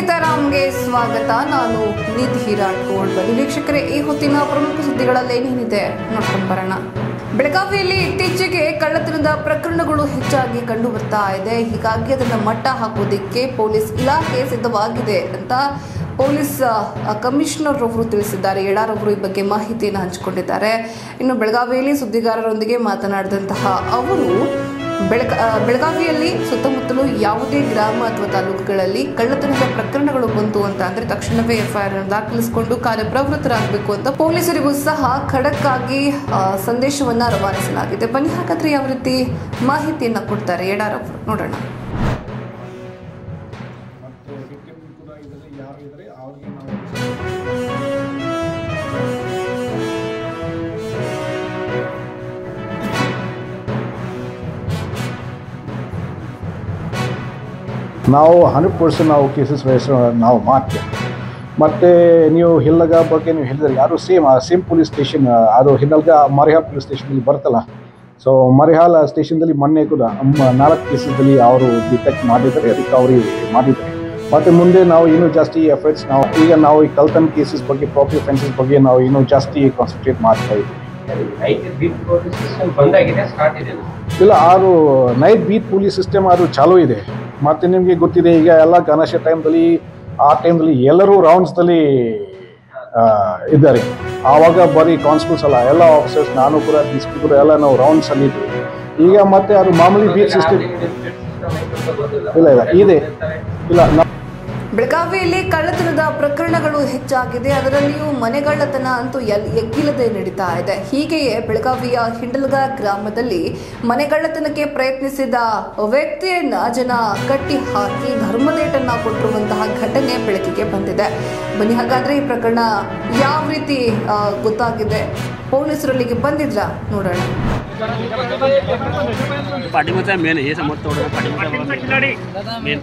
ಸೀತಾರಾಮ್ಗೆ ಸ್ವಾಗತ ನಾನು ನಿಧಿ ರಾಠೋಡ್ ಬನ್ನಿ ವೀಕ್ಷಕರೇ ಈ ಹೊತ್ತಿನ ಪ್ರಮುಖ ಸುದ್ದಿಗಳಲ್ಲಿ ಏನೇನಿದೆ ನೋಡ್ಕೊಂಡು ಬರೋಣ ಬೆಳಗಾವಿಯಲ್ಲಿ ಇತ್ತೀಚೆಗೆ ಕಳ್ಳತನದ ಪ್ರಕರಣಗಳು ಹೆಚ್ಚಾಗಿ ಕಂಡು ಬರ್ತಾ ಇದೆ ಹೀಗಾಗಿ ಅದನ್ನು ಮಟ್ಟ ಹಾಕೋದಿಕ್ಕೆ ಪೊಲೀಸ್ ಇಲಾಖೆ ಸಿದ್ಧವಾಗಿದೆ ಅಂತ ಪೊಲೀಸ್ ಆ, ಕಮಿಷನರ್ ಅವರು ತಿಳಿಸಿದ್ದಾರೆ ಯಡಾರ್ ಅವರು ಈ ಬಗ್ಗೆ ಮಾಹಿತಿಯನ್ನು ಹಂಚಿಕೊಂಡಿದ್ದಾರೆ ಇನ್ನು ಬೆಳಗಾವಿಯಲ್ಲಿ ಸುದ್ದಿಗಾರರೊಂದಿಗೆ ಮಾತನಾಡಿದಂತಹ ಅವರು ಬೆಳಗ ಆ, ಬೆಳಗಾವಿಯಲ್ಲಿ ಸುತ್ತಮುತ್ತಲು ಯಾವುದೇ ಗ್ರಾಮ ಅಥವಾ ತಾಲೂಕುಗಳಲ್ಲಿ ಕಳ್ಳತನದ ಪ್ರಕರಣಗಳು ಬಂತು ಅಂತ ಅಂದ್ರೆ ತಕ್ಷಣವೇ ಎಫ್ಐಆರ್ ದಾಖಲಿಸಿಕೊಂಡು ಕಾರ್ಯಪ್ರವೃತ್ತರಾಗಬೇಕು ಅಂತ ಪೊಲೀಸರಿಗೂ ಸಹ ಖಡಕ್ ಆಗಿ ಆ, ಸಂದೇಶವನ್ನ ರವಾನಿಸಲಾಗಿದೆ ಬನ್ನಿ ಹಾಗಾದ್ರೆ ಯಾವ ರೀತಿ ಮಾಹಿತಿಯನ್ನ ಕೊಡ್ತಾರೆ ಯಡಾರ್ ಅವರು ನೋಡೋಣ ಮತ್ತು ವಿಕ್ಟಿಮ್ ಕೂಡ ಇದರಲ್ಲಿ ಯಾರು ಇದ್ದಾರೆ ಅವ್ರಿಗೆ ನಾವು ನಾವು ಹಂಡ್ರೆಡ್ ಪರ್ಸೆಂಟ್ ನಾವು ಕೇಸಸ್ ರಿಜಿಸ್ಟರ್ ನಾವು ಮಾಡ್ತೇವೆ ಮತ್ತು ನೀವು ಹಿಲ್ಲಗ ಬಗ್ಗೆ ನೀವು ಹೇಳಿದ್ರೆ ಯಾರು ಸೇಮ್ ಸೇಮ್ ಪೊಲೀಸ್ ಸ್ಟೇಷನ್ ಅದು ಹಿನ್ನಲ್ಗ ಮರಿಹಾಲ್ ಪೊಲೀಸ್ ಸ್ಟೇಷನಲ್ಲಿ ಬರ್ತಲ್ಲ ಸೊ ಮರಿಹಾಲ್ ಸ್ಟೇಷನ್ದಲ್ಲಿ ಮೊನ್ನೆ ಕೂಡ ಮ- ನಾಲ್ಕು ಕೇಸಸ್ದಲ್ಲಿ ಅವರು ಡಿಟೆಕ್ಟ್ ಮಾಡಿದ್ದಾರೆ ರಿಕವರಿ ಮಾಡಿದ್ದಾರೆ ಮತ್ತು ಮುಂದೆ ನಾವು ಇನ್ನೂ ಜಾಸ್ತಿ ಎಫರ್ಟ್ಸ್ ನಾವು ಈಗ ನಾವು ಈ ಕಲ್ತನ್ ಕೇಸಸ್ ಬಗ್ಗೆ ಪ್ರಾಪರ್ಟಿ ಅಫೆನ್ಸಸ್ ಬಗ್ಗೆ ನಾವು ಇನ್ನೂ ಜಾಸ್ತಿ ಕಾನ್ಸಂಟ್ರೇಟ್ ಮಾಡ್ತಾ ಇದ್ದೀವಿ ನೈಟ್ ಬೀಟ್ ಪೊಲೀಸ್ ಸಿಸ್ಟಮ್ ಬಂದಾಗಿದೆ ಸ್ಟಾರ್ಟ್ ಇದೆ ಇಲ್ಲ ಅದು ನೈಟ್ ಬೀಟ್ ಪೊಲೀಸ್ ಸಿಸ್ಟಮ್ ಅದು ಚಾಲೂ ಇದೆ ಮತ್ತು ನಿಮಗೆ ಗೊತ್ತಿದೆ ಈಗ ಎಲ್ಲ ಗಣೇಶ ಟೈಮ್ದಲ್ಲಿ ಆ ಟೈಮ್ದಲ್ಲಿ ಎಲ್ಲರೂ ರೌಂಡ್ಸ್ದಲ್ಲಿ ಇದ್ದಾರೆ ಆವಾಗ ಬರೀ ಕಾನ್ಸ್ಟೇಬಲ್ಸ್ ಅಲ್ಲ ಎಲ್ಲ ಆಫೀಸರ್ಸ್ ನಾನು ಕೂಡ ಡಿ ಸಿ ಕೂಡ ಎಲ್ಲ ನಾವು ರೌಂಡ್ಸಲ್ಲಿ ಇದ್ವಿ ಈಗ ಮತ್ತೆ ಅದು ಮಾಮೂಲಿ ಬೀಟ್ ಸಿಸ್ಟಮ್ ಇಲ್ಲ ಇಲ್ಲ ಇದೆ ಇಲ್ಲ ನಾವು ಬೆಳಗಾವಿಯಲ್ಲಿ ಕಳ್ಳತನದ ಪ್ರಕರಣಗಳು ಹೆಚ್ಚಾಗಿದೆ ಅದರಲ್ಲಿಯೂ ಮನೆಗಳ್ಳತನ ಅಂತೂ ಎಲ್ ಎಗ್ಗಿಲ್ಲದೆ ನಡೀತಾ ಇದೆ ಹೀಗೆಯೇ ಬೆಳಗಾವಿಯ ಹಿಂಡಲ್ಗ ಗ್ರಾಮದಲ್ಲಿ ಮನೆಗಳ್ಳತನಕ್ಕೆ ಪ್ರಯತ್ನಿಸಿದ ವ್ಯಕ್ತಿಯನ್ನ ಜನ ಕಟ್ಟಿ ಹಾಕಿ ಧರ್ಮದೇಟನ್ನ ಕೊಟ್ಟಿರುವಂತಹ ಘಟನೆ ಬೆಳಕಿಗೆ ಬಂದಿದೆ ಬನ್ನಿ ಹಾಗಾದ್ರೆ ಈ ಪ್ರಕರಣ ಯಾವ ರೀತಿ ಆ, ಗೊತ್ತಾಗಿದೆ ಪೊಲೀಸರಲ್ಲಿಗೆ ಬಂದಿದ್ರ ನೋಡೋಣ पाठिंबाचा मेन हे समोर थोडं पाठिंबाचा मेन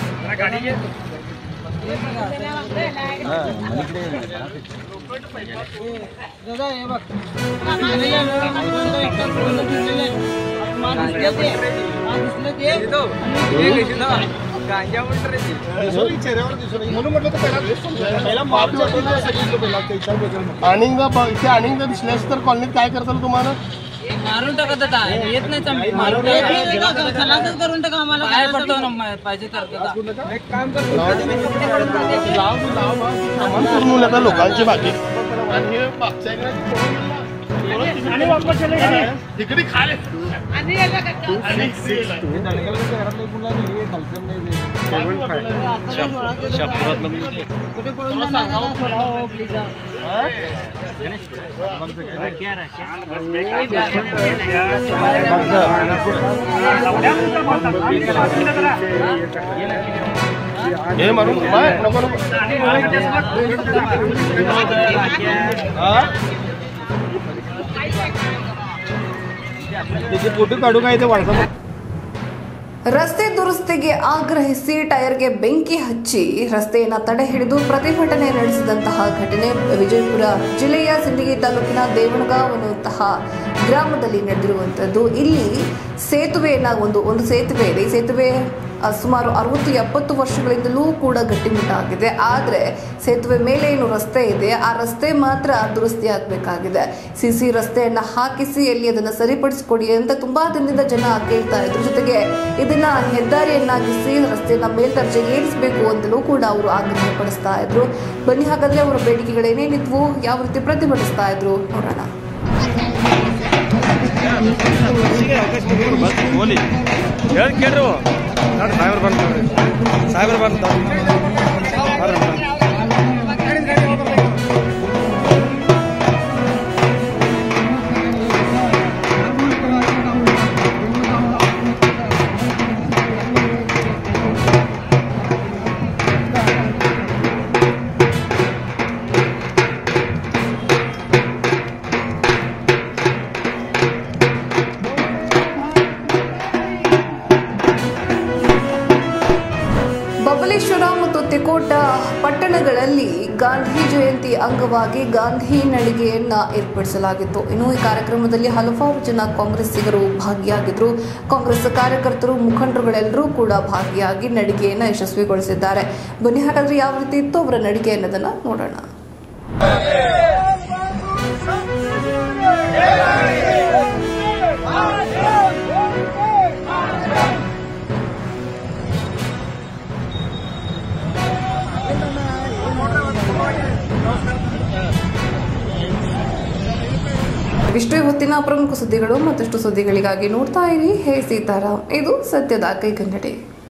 आणि इथे आणि दिसल्यास तर कॉलनीत काय करताल तुम्हाला मारून टाकत होता येत नाही चम- मारून टाकत खलासच करून टाका आम्हाला काय पडतो ना म- पाहिजे तर आता. लाव लाव सामान करून मुलं आता लोकांची बाकी आणि हे मागच्या इकडे तिकडे खाले आणि कुठे पळून जाणार जरा सोडा हो, please. हे मारून बाय, नको नको हा? त्याचे फोटो काढू काय ते व्हॉट्सअप ರಸ್ತೆ ದುರಸ್ತಿಗೆ ಆಗ್ರಹಿಸಿ ಟೈರ್ಗೆ ಬೆಂಕಿ ಹಚ್ಚಿ ರಸ್ತೆಯನ್ನು ತಡೆ ಹಿಡಿದು ಪ್ರತಿಭಟನೆ ನಡೆಸಿದಂತಹ ಘಟನೆ ವಿಜಯಪುರ ಜಿಲ್ಲೆಯ ಸಿಂದಗಿ ತಾಲೂಕಿನ ದೇವಣಗಾಂವ್ ಅನ್ನುವಂತಹ ಗ್ರಾಮದಲ್ಲಿ ನಡೆದಿರುವಂಥದ್ದು ಇಲ್ಲಿ ಸೇತುವೆಯನ್ನ ಒಂದು ಒಂದು ಸೇತುವೆ ಇದೆ ಈ ಸೇತುವೆ ಆ, ಸುಮಾರು ಅರವತ್ತು ಎಪ್ಪತ್ತು ವರ್ಷಗಳಿಂದಲೂ ಕೂಡ ಗಟ್ಟಿಮುಟ್ಟಾಗಿದೆ ಆದರೆ ಸೇತುವೆ ಮೇಲೆ ಏನು ರಸ್ತೆ ಇದೆ ಆ ರಸ್ತೆ ಮಾತ್ರ ದುರಸ್ತಿ ಆಗಬೇಕಾಗಿದೆ ಸಿ ಸಿ ರಸ್ತೆಯನ್ನು ಹಾಕಿಸಿ ಎಲ್ಲಿ ಅದನ್ನು ಸರಿಪಡಿಸಿಕೊಡಿ ಅಂತ ತುಂಬಾ ದಿನದಿಂದ ಜನ ಕೇಳ್ತಾ ಇದ್ರು ಜೊತೆಗೆ ಇದನ್ನ ಹೆದ್ದಾರಿಯನ್ನಾಗಿಸಿ ರಸ್ತೆಯನ್ನ ಮೇಲ್ದರ್ಜೆಗೆ ಏರಿಸಬೇಕು ಅಂತಲೂ ಕೂಡ ಅವರು ಆಗ್ರಹ ಪಡಿಸ್ತಾ ಇದ್ರು ಬನ್ನಿ ಹಾಗಾದ್ರೆ ಅವರ ಬೇಡಿಕೆಗಳೇನೇನಿದ್ವು ಯಾವ ರೀತಿ ಪ್ರತಿಭಟಿಸ್ತಾ ಇದ್ರು ನೋಡೋಣ ಹೇಳಿ ಕೇಳ್ರು ಸಾಹೇಬ್ರು ಬಂದು ಸಾಹೇಬ್ರು ಬಂದು ಬಬಲೇಶ್ವರ ಮತ್ತು ಮತ್ತು ತಿಕೋಟ ಪಟ್ಟಣಗಳಲ್ಲಿ ಗಾಂಧಿ ಜಯಂತಿ ಅಂಗವಾಗಿ ಗಾಂಧಿ ನಡಿಗೆಯನ್ನ ಏರ್ಪಡಿಸಲಾಗಿತ್ತು ಇನ್ನು ಈ ಕಾರ್ಯಕ್ರಮದಲ್ಲಿ ಹಲವಾರು ಜನ ಕಾಂಗ್ರೆಸ್ಸಿಗರು ಭಾಗಿಯಾಗಿದ್ರು ಕಾಂಗ್ರೆಸ್ ಕಾರ್ಯಕರ್ತರು ಮುಖಂಡರುಗಳೆಲ್ಲರೂ ಕೂಡ ಭಾಗಿಯಾಗಿ ನಡಿಗೆಯನ್ನ ಯಶಸ್ವಿಗೊಳಿಸಿದ್ದಾರೆ ಬನ್ನಿ ಹಾಗಾದ್ರೆ ಯಾವ ರೀತಿ ಇತ್ತು ಅವರ ನಡಿಗೆ ಅನ್ನೋದನ್ನ ನೋಡೋಣ ಇಷ್ಟೇ ಹೊತ್ತಿನ ಪ್ರಮುಖ ಸುದ್ದಿಗಳು ಮತ್ತಷ್ಟು ಸುದ್ದಿಗಳಿಗಾಗಿ ನೋಡ್ತಾ ಇರಿ ಹೇ ಸೀತಾರಾಮ್ ಇದು ಸತ್ಯದ ಕೈಗನ್ನಡಿ